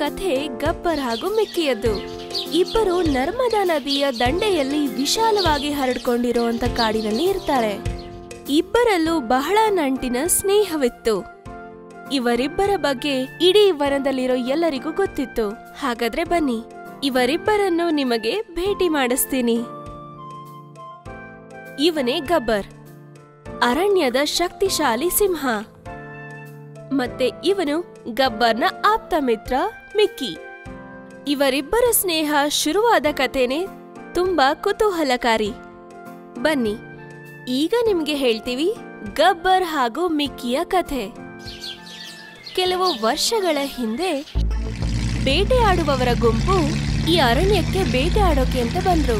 ಕಥೆ ಗಬ್ಬರ್ ಹಾಗೂ ಮಿಕ್ಕಿಯದ್ದು ಇಬ್ಬರು ನರ್ಮದಾ ನದಿಯ ದಂಡೆಯಲ್ಲಿ ವಿಶಾಲವಾಗಿ ಹರಡ್ಕೊಂಡಿರುವಂತ ಕಾಡಿನಲ್ಲಿ ಇರ್ತಾರೆ ಇಬ್ಬರಲ್ಲೂ ಬಹಳ ನಂಟಿನ ಸ್ನೇಹವಿತ್ತು ಇವರಿಬ್ಬರ ಬಗ್ಗೆ ಇಡೀ ವನದಲ್ಲಿರೋ ಎಲ್ಲರಿಗೂ ಗೊತ್ತಿತ್ತು ಹಾಗಾದ್ರೆ ಬನ್ನಿ ಇವರಿಬ್ಬರನ್ನು ನಿಮಗೆ ಭೇಟಿ ಮಾಡಿಸ್ತೀನಿ ಇವನೇ ಗಬ್ಬರ್ ಅರಣ್ಯದ ಶಕ್ತಿಶಾಲಿ ಸಿಂಹ ಮತ್ತೆ ಇವನು ಗಬ್ಬರ್ನ ಆಪ್ತ ಮಿತ್ರ ಮಿಕ್ಕಿ ಇವರಿಬ್ಬರ ಸ್ನೇಹ ಶುರುವಾದ ಕಥೆನೆ ತುಂಬಾ ಕುತೂಹಲಕಾರಿ ಬನ್ನಿ ಈಗ ನಿಮ್ಗೆ ಹೇಳ್ತೀವಿ ಗಬ್ಬರ್ ಹಾಗೂ ಮಿಕ್ಕಿಯ ಕಥೆ ಕೆಲವು ವರ್ಷಗಳ ಹಿಂದೆ ಬೇಟೆಯಾಡುವವರ ಗುಂಪು ಈ ಅರಣ್ಯಕ್ಕೆ ಬೇಟೆಯಾಡೋಕೆ ಅಂತ ಬಂದ್ರು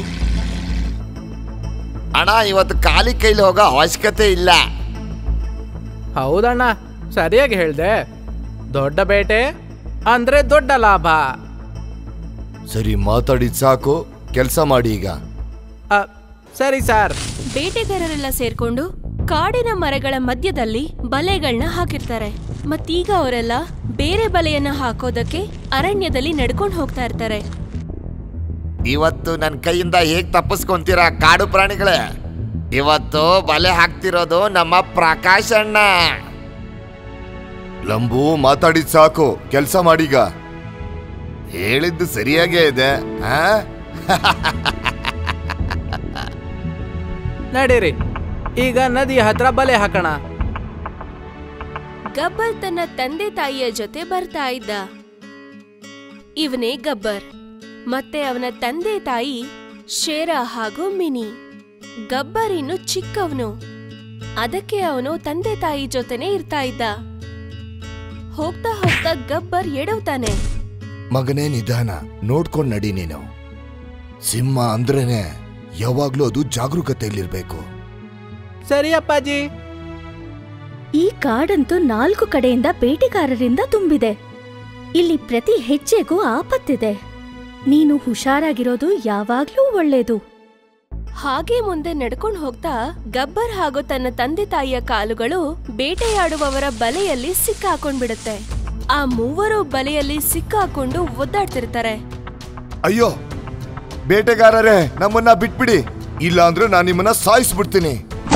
ಅಣ್ಣ ಇವತ್ತು ಖಾಲಿ ಕೈಲಿ ಹೋಗೋ ಅವಶ್ಯಕತೆ ಇಲ್ಲ ಹೌದಣ್ಣ ಸರಿಯಾಗಿ ಹೇಳ್ದೆ ದೊಡ್ಡ ಬೇಟೆ ಅಂದ್ರೆ ದೊಡ್ಡ ಲಾಭ ಸರಿ ಮಾತಾಡಿದ್ ಸಾಕು ಕೆಲಸ ಮಾಡಿ ಈಗ ಅ, ಸರಿ ಸರ್ ಬೇಟೆಗಾರರೆಲ್ಲ ಸೇರ್ಕೊಂಡು ಕಾಡಿನ ಮರಗಳ ಮಧ್ಯದಲ್ಲಿ ಬಲೆಗಳನ್ನ ಹಾಕಿರ್ತಾರೆ ಮತ್ತೀಗ ಅವರೆಲ್ಲ ಬೇರೆ ಬಲೆಯನ್ನ ಹಾಕೋದಕ್ಕೆ ಅರಣ್ಯದಲ್ಲಿ ನಡ್ಕೊಂಡು ಹೋಗ್ತಾ ಇರ್ತಾರೆ ಇವತ್ತು ನನ್ನ ಕೈಯಿಂದ ಹೇಗ್ ತಪ್ಪಿಸ್ಕೊಂತೀರಾ ಕಾಡು ಪ್ರಾಣಿಗಳೇ ಇವತ್ತು ಬಲೆ ಹಾಕ್ತಿರೋದು ನಮ್ಮ ಪ್ರಕಾಶ್ ಅಣ್ಣ ಲಂಬು ಮಾತಾಡಿದ್ ಸಾಕು ಕೆಲಸ ಮಾಡೀಗ ಹೇಳಿದ್ದು ಸರಿಯಾಗೇ ಇದೆ ಆ? ನಡೀರಿ ಈಗ ನದಿಯ ಹತ್ರ ಬಲೆ ಹಾಕೋಣ ಗಬ್ಬರ್ ತನ್ನ ತಂದೆ ತಾಯಿಯ ಜೊತೆ ಬರ್ತಾ ಇದ್ದ ಇವನೇ ಗಬ್ಬರ್ ಮತ್ತೆ ಅವನ ತಂದೆ ತಾಯಿ ಶೇರ ಹಾಗೂ ಮಿನಿ ಗಬ್ಬರ್ ಇನ್ನು ಚಿಕ್ಕವನು ಅದಕ್ಕೆ ಅವನು ತಂದೆ ತಾಯಿ ಜೊತೆನೆ ಇರ್ತಾ ಇದ್ದ ಹೋಗ್ತಾ ಹೋಗ್ತಾ ಗಬ್ಬರ್ ಎಡವ್ತಾನೆ ಮಗನೇ ನಿಧಾನ ನೋಡ್ಕೊಂಡ್ ನಡಿ ನೀನು ಸಿಂಹ ಅಂದ್ರೇನೆ ಯಾವಾಗ್ಲೂ ಅದು ಜಾಗರೂಕತೆಯಲ್ಲಿರ್ಬೇಕು ಸರಿ ಅಪ್ಪಾಜಿ ಈ ಕಾಡಂತೂ ನಾಲ್ಕು ಕಡೆಯಿಂದ ಬೇಟೆಗಾರರಿಂದ ತುಂಬಿದೆ ಇಲ್ಲಿ ಪ್ರತಿ ಹೆಜ್ಜೆಗೂ ಆಪತ್ತಿದೆ ನೀನು ಹುಷಾರಾಗಿರೋದು ಯಾವಾಗ್ಲೂ ಒಳ್ಳೇದು ಹಾಗೆ ಮುಂದೆ ನಡ್ಕೊಂಡು ಹೋಗ್ತಾ ಗಬ್ಬರ್ ಹಾಗೂ ತನ್ನ ತಂದೆ ತಾಯಿಯ ಕಾಲುಗಳು ಬೇಟೆಯಾಡುವವರ ಬಲೆಯಲ್ಲಿ ಸಿಕ್ಕಾಕೊಂಡ್ಬಿಡುತ್ತೆ ಆ ಮೂವರು ಬಲೆಯಲ್ಲಿ ಸಿಕ್ಕಾಕೊಂಡು ಒದ್ದಾಡ್ತಿರ್ತಾರೆ ಅಯ್ಯೋ ಬೇಟೆಗಾರರೇ ನಮ್ಮನ್ನ ಬಿಟ್ಬಿಡಿ ಇಲ್ಲ ಅಂದ್ರೆ ನಾನು ನಿಮ್ಮನ್ನ ಸಾಯಿಸ್ಬಿಡ್ತೀನಿ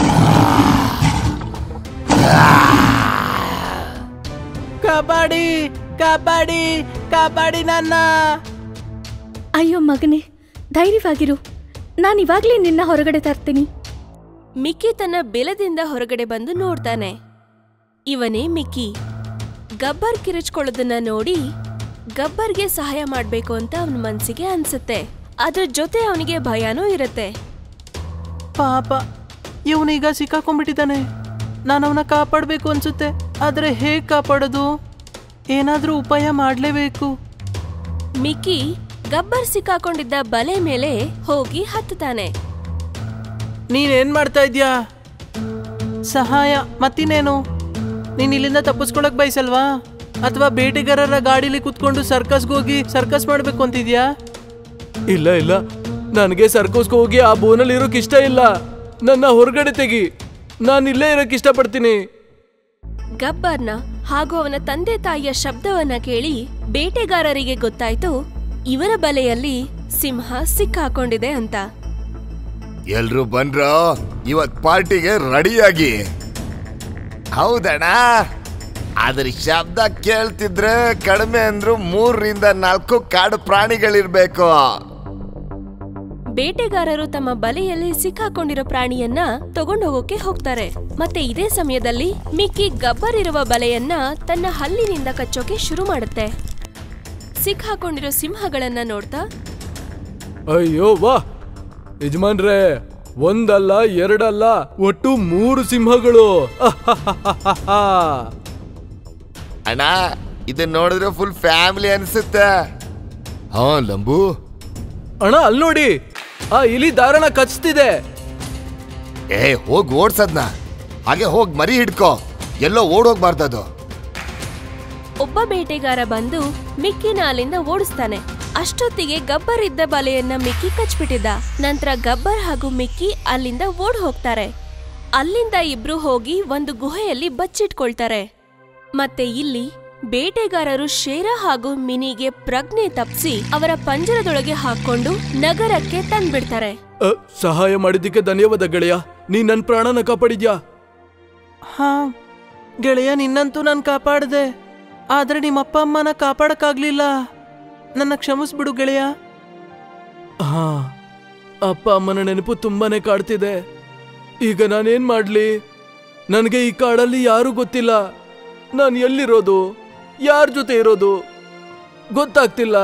ಕಬಡ್ಡಿ ಕಬಡ್ಡಿ ಕಬಡ್ಡಿ ನನ್ನ ಅಯ್ಯೋ ಮಗನೇ ಧೈರ್ಯವಾಗಿರು ನಾನಿವಾಗ್ಲೇ ನಿನ್ನ ಹೊರಗಡೆ ತರ್ತೀನಿ ಮಿಕ್ಕಿ ತನ್ನ ಬೆಲದಿಂದ ಹೊರಗಡೆ ಬಂದು ನೋಡ್ತಾನೆ ಇವನೇ ಮಿಕ್ಕಿ ಗಬ್ಬರ್ ಕಿರಿಚ್ಕೊಳ್ಳೋದನ್ನ ನೋಡಿ ಗಬ್ಬರ್ಗೆ ಸಹಾಯ ಮಾಡ್ಬೇಕು ಅಂತ ಅವನ ಮನ್ಸಿಗೆ ಅನ್ಸುತ್ತೆ ಅದ್ರ ಜೊತೆ ಅವನಿಗೆ ಭಯನೂ ಇರುತ್ತೆ ಪಾಪ ಇವನೀಗ ಸಿಕ್ಕಾಕೊಂಡ್ಬಿಟ್ಟಿದ್ದಾನೆ ನಾನು ಅವನ ಕಾಪಾಡಬೇಕು ಅನ್ಸುತ್ತೆ ಆದ್ರೆ ಹೇಗ್ ಕಾಪಾಡೋದು ಏನಾದ್ರೂ ಉಪಾಯ ಮಾಡ್ಲೇಬೇಕು ಮಿಕ್ಕಿ ಗಬ್ಬರ್ ಸಿಕ್ಕಾಕೊಂಡಿದ್ದ ಬಲೆ ಮೇಲೆ ಹೋಗಿ ಹತ್ತುತ್ತಾನೆ ನೀನೇನ್ ಮಾಡ್ತಾ ಇದ್ಯಾ ಸಹಾಯ ಮತ್ತಿನ್ನೇನು ನೀನ್ ಇಲ್ಲಿಂದ ತಪ್ಪಿಸ್ಕೊಳಕ್ ಬಯಸಲ್ವಾ ಅಥವಾ ಬೇಟೆಗಾರರ ಗಾಡಿಲಿ ಕುತ್ಕೊಂಡು ಸರ್ಕಸ್ಗೆ ಹೋಗಿ ಸರ್ಕಸ್ ಮಾಡ್ಬೇಕು ಅಂತಿದ್ಯಾ ಇಲ್ಲ ಇಲ್ಲ ನನಗೆ ಸರ್ಕಸ್ಗೆ ಹೋಗಿ ಆ ಬೋನಲ್ಲಿ ಇರೋಕ್ ಇಷ್ಟ ಇಲ್ಲ ನನ್ನ ಹೊರಗಡೆ ತೆಗಿ ನಾನು ಇಲ್ಲೇ ಇರೋಕ್ ಇಷ್ಟಪಡ್ತೀನಿ ಗಬ್ಬರ್ನ ಹಾಗೂ ಅವನ ತಂದೆ ತಾಯಿಯ ಶಬ್ದವನ್ನ ಕೇಳಿ ಬೇಟೆಗಾರರಿಗೆ ಗೊತ್ತಾಯ್ತು ಇವರ ಬಲೆಯಲ್ಲಿ ಸಿಂಹ ಸಿಕ್ಕಾಕೊಂಡಿದೆ ಅಂತ ಎಲ್ರು ಬಂದ್ರ ಇವತ್ ಪಾರ್ಟಿಗೆ ರೆಡಿಯಾಗಿ ಹೌದಣ್ಣ ಅದ್ರ ಶಬ್ದ ಕೇಳ್ತಿದ್ರೆ ಕಡಿಮೆ ಅಂದ್ರು ಮೂರರಿಂದ ನಾಲ್ಕು ಕಾಡು ಪ್ರಾಣಿಗಳಿರ್ಬೇಕು ಬೇಟೆಗಾರರು ತಮ್ಮ ಬಲೆಯಲ್ಲಿ ಸಿಕ್ಕಾಕೊಂಡಿರೋ ಪ್ರಾಣಿಯನ್ನ ತಗೊಂಡೋಗೋಕೆ ಹೋಗ್ತಾರೆ ಮತ್ತೆ ಇದೇ ಸಮಯದಲ್ಲಿ ಮಿಕ್ಕಿ ಗಬ್ಬರ್ ಇರುವ ಬಲೆಯನ್ನ ತನ್ನ ಹಲ್ಲಿನಿಂದ ಕಚ್ಚೋಕೆ ಶುರು ಮಾಡುತ್ತೆ ಸಿಕ್ಕಾಕೊಂಡಿರೋ ಸಿಂಹಗಳನ್ನ ನೋಡ್ತಾ ಅಯ್ಯೋ ವಾ ಯಜಮಾನ್ರೇ ಒಂದಲ್ಲ ಎರಡಲ್ಲ ಒಟ್ಟು ಮೂರು ಸಿಂಹಗಳು ಅಣ್ಣ ಇದನ್ನ ನೋಡಿದ್ರೆ ಫುಲ್ ಫ್ಯಾಮಿಲಿ ಅನ್ಸುತ್ತೆ ಹಾ ಲಂಬು ಅಣ್ಣ ಅಲ್ಲಿ ನೋಡಿ ಆ ಇಲಿ ದಾರಣ ಕಚ್ತಿದೆ ಏ ಹೋಗ್ ಓಡ್ಸದ್ನ ಹಾಗೆ ಹೋಗ್ ಮರಿ ಹಿಡ್ಕೋ ಎಲ್ಲೋ ಓಡೋಗ್ಬಾರ್ದದು ಒಬ್ಬ ಬೇಟೆಗಾರ ಬಂದು ಮಿಕ್ಕಿನ ಅಲ್ಲಿಂದ ಓಡಿಸ್ತಾನೆ ಅಷ್ಟೊತ್ತಿಗೆ ಗಬ್ಬರ್ ಇದ್ದ ಬಲೆಯನ್ನ ಮಿಕ್ಕಿ ಕಚ್ಬಿಟ್ಟಿದ್ದ ನಂತರ ಗಬ್ಬರ್ ಹಾಗೂ ಮಿಕ್ಕಿ ಅಲ್ಲಿಂದ ಓಡ್ ಹೋಗ್ತಾರೆ ಅಲ್ಲಿಂದ ಇಬ್ರು ಹೋಗಿ ಒಂದು ಗುಹೆಯಲ್ಲಿ ಬಚ್ಚಿಟ್ಕೊಳ್ತಾರೆ ಮತ್ತೆ ಇಲ್ಲಿ ಬೇಟೆಗಾರರು ಶೇರ ಹಾಗೂ ಮಿನಿಗೆ ಪ್ರಜ್ಞೆ ತಪ್ಪಿಸಿ ಅವರ ಪಂಜರದೊಳಗೆ ಹಾಕೊಂಡು ನಗರಕ್ಕೆ ತಂದ್ಬಿಡ್ತಾರೆ ಅ, ಸಹಾಯ ಮಾಡಿದ್ದಕ್ಕೆ ಧನ್ಯವಾದ ಗೆಳೆಯ ನೀ ನನ್ ಪ್ರಾಣನ ಕಾಪಾಡಿದ್ಯಾ ಹಾ ಗೆಳೆಯ ನಿನ್ನಂತೂ ನಾನು ಕಾಪಾಡ್ದೆ ಆದ್ರೆ ನಿಮ್ಮ ಅಪ್ಪ ಅಮ್ಮನ ಕಾಪಾಡಕ್ಕಾಗ್ಲಿಲ್ಲ ನನ್ನ ಕ್ಷಮಿಸ್ಬಿಡು ಗೆಳೆಯ ಹಾ ಅಪ್ಪ ಅಮ್ಮನ ನೆನಪು ತುಂಬಾನೇ ಕಾಡ್ತಿದೆ ಈಗ ನಾನೇನ್ ಮಾಡ್ಲಿ ನನಗೆ ಈ ಕಾಡಲ್ಲಿ ಯಾರೂ ಗೊತ್ತಿಲ್ಲ ನಾನು ಎಲ್ಲಿರೋದು ಯಾರ ಜೊತೆ ಇರೋದು ಗೊತ್ತಾಗ್ತಿಲ್ಲ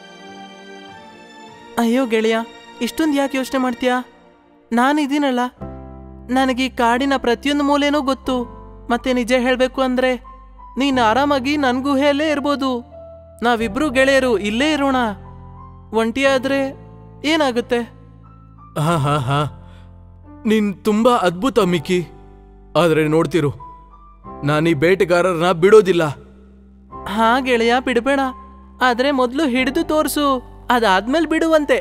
ಅಯ್ಯೋ ಗೆಳೆಯ ಇಷ್ಟೊಂದು ಯಾಕೆ ಯೋಚನೆ ಮಾಡ್ತೀಯಾ ನಾನಿದ್ದೀನಲ್ಲ ನನಗೆ ಈ ಕಾಡಿನ ಪ್ರತಿಯೊಂದು ಮೂಲೆನೂ ಗೊತ್ತು ಮತ್ತೆ ನಿಜ ಹೇಳಬೇಕು ಅಂದ್ರೆ ನೀನು ಆರಾಮಾಗಿ ನನ್ನ ಗುಹೆಯಲ್ಲೇ ಇರ್ಬೋದು ನಾವಿಬ್ರು ಗೆಳೆಯರು ಇಲ್ಲೇ ಇರೋಣ ಒಂಟಿಯಾದ್ರೆ ಏನಾಗುತ್ತೆ ಹಾ ಹಾ ಹಾ ನೀನ್ ತುಂಬಾ ಅದ್ಭುತ ಮಿಕ್ಕಿ ಆದ್ರೆ ನೋಡ್ತಿರು ನಾನೀ ಬೇಟೆಗಾರರನ್ನ ಬಿಡೋದಿಲ್ಲ ಹಾ ಗೆಳೆಯ ಬಿಡಬೇಡ ಆದ್ರೆ ಮೊದಲು ಹಿಡಿದು ತೋರ್ಸು ಅದಾದ್ಮೇಲೆ ಬಿಡುವಂತೆ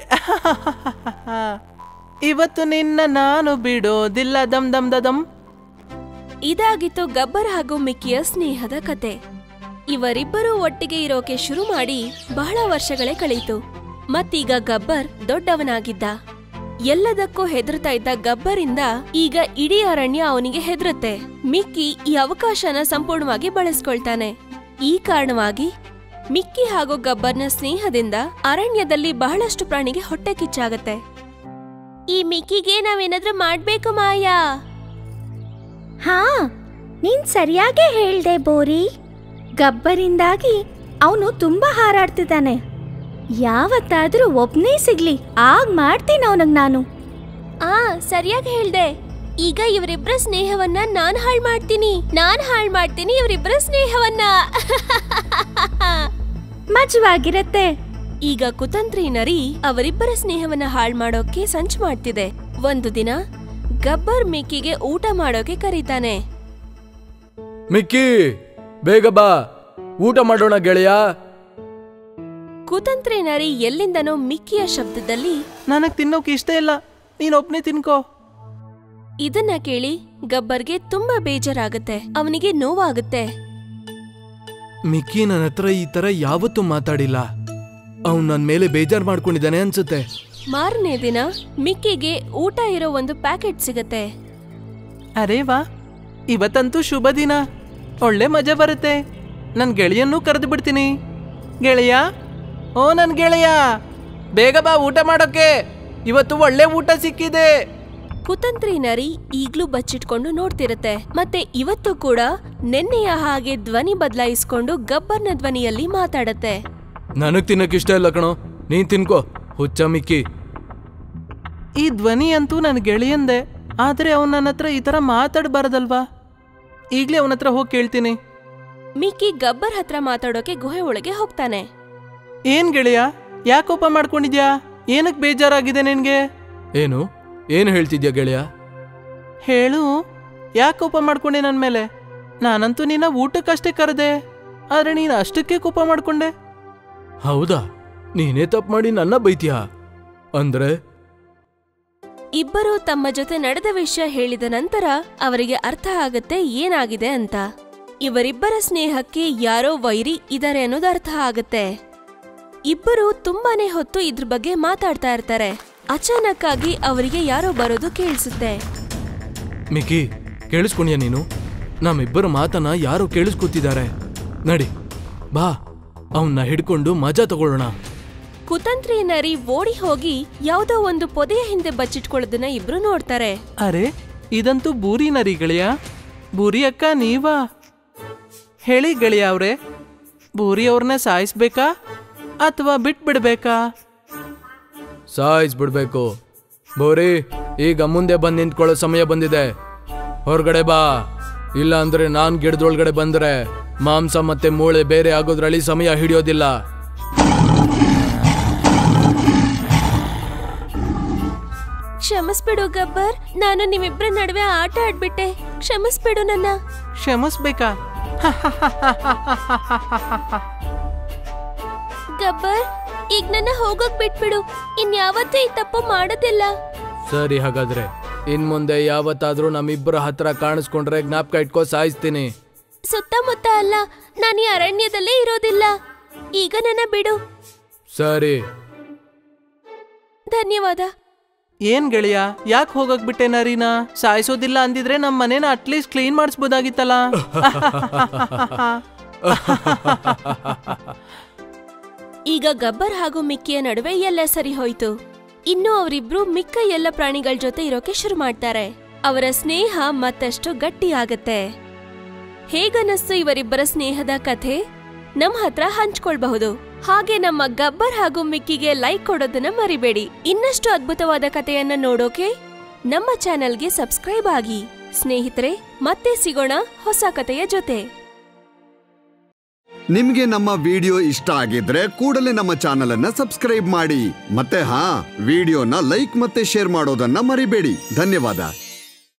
ಇವತ್ತು ನಿನ್ನ ನಾನು ಬಿಡೋದಿಲ್ಲ ದಮ್ ದಮ್ ದಮ್ ಇದಾಗಿತ್ತು ಗಬ್ಬರ್ ಹಾಗೂ ಮಿಕ್ಕಿಯ ಸ್ನೇಹದ ಕತೆ ಇವರಿಬ್ಬರೂ ಒಟ್ಟಿಗೆ ಇರೋಕೆ ಶುರು ಮಾಡಿ ಬಹಳ ವರ್ಷಗಳೇ ಕಳೆಯಿತು ಮತ್ತೀಗ ಗಬ್ಬರ್ ದೊಡ್ಡವನಾಗಿದ್ದ ಎಲ್ಲದಕ್ಕೂ ಹೆದರ್ತಾ ಇದ್ದ ಗಬ್ಬರಿಂದ ಈಗ ಇಡೀ ಅರಣ್ಯ ಅವನಿಗೆ ಹೆದರುತ್ತೆ ಮಿಕ್ಕಿ ಈ ಅವಕಾಶನ ಸಂಪೂರ್ಣವಾಗಿ ಬಳಸ್ಕೊಳ್ತಾನೆ ಈ ಕಾರಣವಾಗಿ ಮಿಕ್ಕಿ ಹಾಗೂ ಗಬ್ಬರ್ನ ಸ್ನೇಹದಿಂದ ಅರಣ್ಯದಲ್ಲಿ ಬಹಳಷ್ಟು ಪ್ರಾಣಿಗೆ ಹೊಟ್ಟೆ ಕಿಚ್ಚಾಗತ್ತೆ ಈ ಮಿಕ್ಕಿಗೆ ನಾವೇನಾದ್ರೂ ಮಾಡ್ಬೇಕು ಮಾಯಾ ಹಾ ನೀನ್ ಸರಿಯಾಗೇ ಹೇಳ್ದೆ ಬೋರಿ ಗಬ್ಬರಿಂದಾಗಿ ಅವನು ತುಂಬಾ ಹಾರಾಡ್ತಿದ್ದಾನೆ ಯಾವತ್ತಾದ್ರೂ ಒಬ್ನೇ ಸಿಗ್ಲಿ ಆಗ ಮಾಡ್ತೀನಿ ಅವನಿಗೆ ನಾನು ಆ ಸರಿಯಾಗಿ ಹೇಳ್ದೆ ಈಗ ಇವರಿಬ್ಬರ ಸ್ನೇಹವನ್ನ ನಾನ್ ಹಾಳ್ ಮಾಡ್ತೀನಿ ನಾನ್ ಹಾಳ್ ಮಾಡ್ತೀನಿ ಇವರಿಬ್ಬರ ಸ್ನೇಹವನ್ನ ಮಜವಾಗಿರತ್ತೆ ಈಗ ಕುತಂತ್ರಿ ನರಿ ಅವರಿಬ್ಬರ ಸ್ನೇಹವನ್ನ ಹಾಳ್ ಮಾಡೋಕೆ ಸಂಚು ಮಾಡ್ತಿದೆ ಒಂದು ದಿನ ಗಬ್ಬರ್ ಮಿಕ್ಕಿಗೆ ಊಟ ಮಾಡೋಕೆ ಕರೀತಾನೆ ಮಿಕ್ಕಿ ಬೇಗ ಬಾ ಊಟ ಮಾಡೋಣ ಗೆಳೆಯ ಕುತಂತ್ರಿ ನರಿ ಎಲ್ಲಿಂದನೋ ಮಿಕ್ಕಿಯ ಶಬ್ದದಲ್ಲಿ ನನಗೆ ತಿನ್ನೋಕೆ ಇಷ್ಟ ಇಲ್ಲ ನೀನೊಬ್ನೇ ತಿನ್ಕೋ ಇದನ್ನ ಕೇಳಿ ಗಬ್ಬರ್ಗೆ ತುಂಬಾ ಬೇಜಾರಾಗುತ್ತೆ ಅವನಿಗೆ ನೋವಾಗುತ್ತೆ ಮಿಕ್ಕಿ ನನ್ನ ಹತ್ರ ಈ ತರ ಯಾವತ್ತೂ ಮಾತಾಡಿಲ್ಲ ಅವ್ನ್ ನನ್ ಮೇಲೆ ಬೇಜಾರ್ ಮಾಡ್ಕೊಂಡಿದ್ದಾನೆ ಅನ್ಸುತ್ತೆ ಮಾರನೇ ದಿನ ಮಿಕ್ಕಿಗೆ ಊಟ ಇರೋ ಒಂದು ಪ್ಯಾಕೆಟ್ ಸಿಗತ್ತೆ ಅರೇ ವಾ ಇವತ್ತಂತೂ ಶುಭ ದಿನ ಒಳ್ಳೆ ಮಜಾ ಬರುತ್ತೆ ನನ್ನ ಗೆಳೆಯನ್ನೂ ಕರೆದು ಬಿಡ್ತೀನಿ ಗೆಳೆಯ ಓ ನನ್ನ ಗೆಳೆಯ ಬೇಗ ಬಾ ಊಟ ಮಾಡೋಕೆ ಇವತ್ತು ಒಳ್ಳೆ ಊಟ ಸಿಕ್ಕಿದೆ ಕುತಂತ್ರಿ ನರಿ ಈಗ್ಲೂ ಬಚ್ಚಿಟ್ಕೊಂಡು ನೋಡ್ತಿರತ್ತೆ ಮತ್ತೆ ಇವತ್ತು ಕೂಡ ನೆನ್ನೆಯ ಹಾಗೆ ಧ್ವನಿ ಬದಲಾಯಿಸ್ಕೊಂಡು ಗಬ್ಬರ್ನ ಧ್ವನಿಯಲ್ಲಿ ಮಾತಾಡತ್ತೆ ನನಗ್ ತಿನ್ನಕ್ ಇಷ್ಟ ಇಲ್ಲ ಕಣೋ ನೀನ್ ತಿನ್ಕೋ ಹುಚ್ಚ ಮಿಕ್ಕಿ ಈ ಧ್ವನಿ ಅಂತೂ ನನ್ನ ಗೆಳೆಯಂದೆ ಆದರೆ ಅವನು ನನ್ನ ಹತ್ರ ಈ ಥರ ಮಾತಾಡಬಾರ್ದಲ್ವಾ ಈಗಲೇ ಅವನ ಹತ್ರ ಹೋಗಿ ಕೇಳ್ತೀನಿ ಮಿಕ್ಕಿ ಗಬ್ಬರ್ ಹತ್ರ ಮಾತಾಡೋಕೆ ಗುಹೆ ಒಳಗೆ ಹೋಗ್ತಾನೆ ಏನ್ ಗೆಳೆಯ ಯಾಕೆ ಕೋಪ ಮಾಡ್ಕೊಂಡಿದ್ಯಾ ಏನಕ್ಕೆ ಬೇಜಾರಾಗಿದೆ ನಿನಗೆ ಏನು ಏನ್ ಹೇಳ್ತಿದ್ಯಾ ಗೆಳೆಯ ಹೇಳು ಯಾಕೆ ಕೋಪ ಮಾಡ್ಕೊಂಡೆ ನನ್ನ ಮೇಲೆ ನಾನಂತೂ ನಿನ್ನ ಊಟಕ್ಕಷ್ಟೇ ಕರೆದೆ ಆದರೆ ನೀನು ಅಷ್ಟಕ್ಕೆ ಕೋಪ ಮಾಡ್ಕೊಂಡೆ ಹೌದಾ ನೀನೇ ತಪ್ಪು ಮಾಡಿ ನನ್ನ ಬೈತೀಯಾ ಅಂದ್ರೆ ಇಬ್ಬರು ತಮ್ಮ ಜೊತೆ ನಡೆದ ವಿಷಯ ಹೇಳಿದ ನಂತರ ಅವರಿಗೆ ಅರ್ಥ ಆಗತ್ತೆ ಏನಾಗಿದೆ ಅಂತ ಇವರಿಬ್ಬರ ಸ್ನೇಹಕ್ಕೆ ಯಾರೋ ವೈರಿ ಇದಾರೆ ಅನ್ನೋದು ಅರ್ಥ ಆಗತ್ತೆ ಇಬ್ಬರು ತುಂಬಾನೇ ಹೊತ್ತು ಇದ್ರ ಬಗ್ಗೆ ಮಾತಾಡ್ತಾ ಇರ್ತಾರೆ ಅಚಾನಕ್ ಆಗಿ ಅವರಿಗೆ ಯಾರೋ ಬರೋದು ಕೇಳಿಸುತ್ತೆ ಮಿಕ್ಕಿ ಕೇಳಿಸ್ಕೊಂಡ್ಯಾ ನೀನು ನಮ್ಮಿಬ್ಬರ ಮಾತನ್ನ ಯಾರೋ ಕೇಳಿಸ್ಕೊತಿದ್ದಾರೆ ನಡಿ ಬಾ ಅವನ್ನ ಹಿಡ್ಕೊಂಡು ಮಜಾ ತಗೊಳ್ಳೋಣ ಕುತಂತ್ರಿ ನರಿ ಓಡಿ ಹೋಗಿ ಯಾವುದೋ ಒಂದು ಪೊದೆಯ ಹಿಂದೆ ಬಚ್ಚಿಟ್ಕೊಳ್ಳೋದನ್ನ ಇಬ್ರು ನೋಡ್ತಾರೆ ಅರೆ ಇದಂತೂ ಬೂರಿ ನರಿ ಗೆಳೆಯ ಬೂರಿ ಅಕ್ಕ ನೀವಾ ಹೇಳಿ ಗೆಳೆಯ ಅವ್ರೆ ಬೂರಿ ಅವ್ರನ್ನ ಸಾಯಿಸ್ಬೇಕಾ ಅಥವಾ ಬಿಟ್ಬಿಡ್ಬೇಕಾ ಸಾಯಿಸ್ಬಿಡ್ಬೇಕು ಬೋರಿ ಈಗ ಮುಂದೆ ಬಂದು ನಿಂತ್ಕೊಳ್ಳೋ ಸಮಯ ಬಂದಿದೆ ಹೊರಗಡೆ ಬಾ ಇಲ್ಲ ಅಂದ್ರೆ ನಾನ್ ಗಿಡದೊಳಗಡೆ ಬಂದ್ರೆ ಮಾಂಸ ಮತ್ತೆ ಮೂಳೆ ಬೇರೆ ಆಗೋದ್ರಲ್ಲಿ ಸಮಯ ಹಿಡಿಯೋದಿಲ್ಲ ಕ್ಷಮಿಸ್ಬಿಡು ಗಬ್ಬರ್ ನಾನು ನಿಮ್ಮಿಬ್ಬರ ನಡುವೆ ಆಟ ಆಡ್ಬಿಟ್ಟೆ ಕ್ಷಮಿಸ್ಬಿಡು ನನ್ನ ಕ್ಷಮಿಸ್ಬೇಕಾ ಗಬ್ಬರ್ ಈಗ ನನ್ನ ಹೋಗೋಕ್ ಬಿಟ್ಬಿಡು ಇನ್ಯಾವತ್ತೂ ಈ ತಪ್ಪು ಮಾಡೋದಿಲ್ಲ ಸರಿ ಹಾಗಾದ್ರೆ ಇನ್ ಮುಂದೆ ಯಾವತ್ತಾದ್ರೂ ನಮ್ಮಿಬ್ಬರ ಹತ್ರ ಕಾಣಿಸ್ಕೊಂಡ್ರೆ ಜ್ಞಾಪಕ ಇಟ್ಕೋ ಸಾಯಿಸ್ತೀನಿ ಸುತ್ತಮುತ್ತ ಅಲ್ಲ ನಾನು ಈ ಅರಣ್ಯದಲ್ಲೇ ಇರೋದಿಲ್ಲ ಈಗ ನನ್ನ ಬಿಡು ಸರಿ ಧನ್ಯವಾದ ಏನ್ ಗೆಳೆಯ ಯಾಕೆ ಹೋಗಕ್ ಬಿಟ್ಟೆ ನರೀನಾ ಸಾಯಿಸೋದಿಲ್ಲ ಅಂದಿದ್ರೆ ನಮ್ಮ ಮನೇನ ಅಟ್ಲೀಸ್ಟ್ ಕ್ಲೀನ್ ಮಾಡಿಸ್ಬೋದಾಗಿತ್ತಲ್ಲ ಈಗ ಗಬ್ಬರ್ ಹಾಗೂ ಮಿಕ್ಕಿಯ ನಡುವೆ ಎಲ್ಲ ಸರಿ ಹೋಯ್ತು ಇನ್ನು ಅವರಿಬ್ರು ಮಿಕ್ಕ ಎಲ್ಲ ಪ್ರಾಣಿಗಳ ಜೊತೆ ಇರೋಕೆ ಶುರು ಮಾಡ್ತಾರೆ ಅವರ ಸ್ನೇಹ ಮತ್ತಷ್ಟು ಗಟ್ಟಿಯಾಗತ್ತೆ ಹೇಗನಸ್ತು ಇವರಿಬ್ಬರ ಸ್ನೇಹದ ಕಥೆ ನಮ್ ಹತ್ರ ಹಂಚ್ಕೊಳ್ಬಹುದು ಹಾಗೆ ನಮ್ಮ ಗಬ್ಬರ್ ಹಾಗೂ ಮಿಕ್ಕಿಗೆ ಲೈಕ್ ಕೊಡೋದನ್ನ ಮರಿಬೇಡಿ ಇನ್ನಷ್ಟು ಅದ್ಭುತವಾದ ಕಥೆಯನ್ನ ನೋಡೋಕೆ ನಮ್ಮ ಚಾನೆಲ್ಗೆ ಸಬ್ಸ್ಕ್ರೈಬ್ ಆಗಿ ಸ್ನೇಹಿತರೆ ಮತ್ತೆ ಸಿಗೋಣ ಹೊಸ ಕಥೆಯ ಜೊತೆ ನಿಮ್ಗೆ ನಮ್ಮ ವಿಡಿಯೋ ಇಷ್ಟ ಆಗಿದ್ರೆ ಕೂಡಲೇ ನಮ್ಮ ಚಾನಲ್ ಅನ್ನ ಸಬ್ಸ್ಕ್ರೈಬ್ ಮಾಡಿ ಮತ್ತೆ ಹಾ ವಿಡಿಯೋನ ಲೈಕ್ ಮತ್ತೆ ಶೇರ್ ಮಾಡೋದನ್ನ ಮರಿಬೇಡಿ ಧನ್ಯವಾದ